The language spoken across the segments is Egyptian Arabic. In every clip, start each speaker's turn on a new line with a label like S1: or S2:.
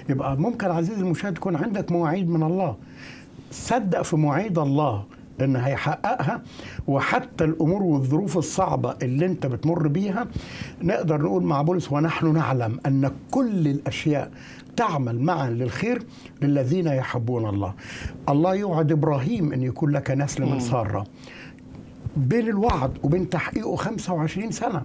S1: يبقى ممكن عزيزي المشاهد يكون عندك مواعيد من الله صدق في مواعيد الله ان هيحققها وحتى الامور والظروف الصعبه اللي انت بتمر بيها نقدر نقول مع بولس ونحن نعلم ان كل الاشياء تعمل معا للخير للذين يحبون الله الله يوعد ابراهيم ان يكون لك نسل من ساره بين الوعد وبين تحقيقه 25 سنه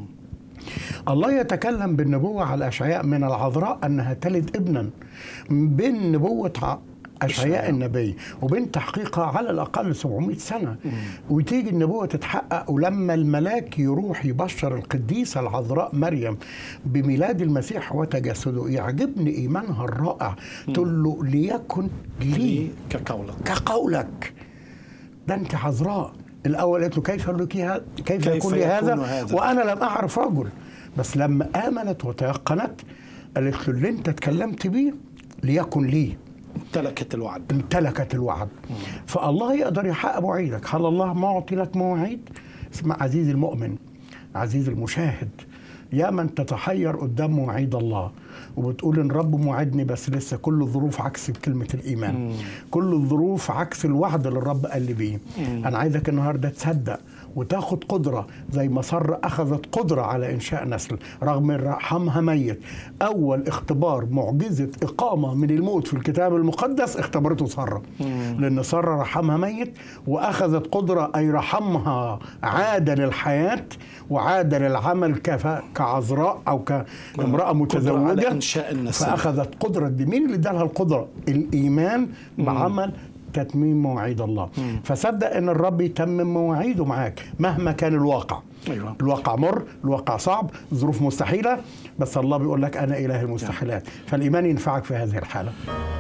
S1: الله يتكلم بالنبوة على أشعياء من العذراء أنها تلد ابنا بين نبوة ع- أشعياء النبي وبين تحقيقها على الأقل 700 سنة وتيجي النبوة تتحقق ولما الملاك يروح يبشر القديسة العذراء مريم بميلاد المسيح وتجسده يعجبني إيمانها الرائع تقول له ليكن لي
S2: لي كقولك
S1: كقولك ده انت عذراء الاول قالت له كيف لك هذا كيف,
S2: كيف
S1: يكون لي
S2: يكون
S1: هذا
S2: هذا؟
S1: وانا لم اعرف رجل بس لما امنت وتيقنت قالت له اللي انت اتكلمت بيه ليكن لي
S2: امتلكت الوعد
S1: امتلكت الوعد فالله يقدر يحقق مواعيدك هل الله معطي لك مواعيد اسمع عزيزي المؤمن عزيزي المشاهد يا من تتحير قدام مواعيد الله وبتقول ان رب موعدني بس لسه كل الظروف عكس كلمه الايمان كل الظروف عكس الوعد اللي الرب قال لي بيه انا عايزك النهارده تصدق وتاخد قدرة زي ما سارة أخذت قدرة على إنشاء نسل رغم إن رحمها ميت أول اختبار معجزة إقامة من الموت في الكتاب المقدس اختبرته سارة لأن سارة رحمها ميت وأخذت قدرة أي رحمها عاد للحياة وعاد للعمل كف- كعذراء أو كامرأة
S2: قدرة
S1: متزوجة
S2: على إنشاء النسل.
S1: فأخذت قدرة دي مين اللي ادالها القدرة الإيمان بعمل تتميم مواعيد الله فصدق ان الرب يتمم مواعيده معاك مهما كان الواقع
S2: أيوة.
S1: الواقع مر الواقع صعب ظروف مستحيله بس الله بيقول لك انا اله المستحيلات فالايمان ينفعك في هذه الحاله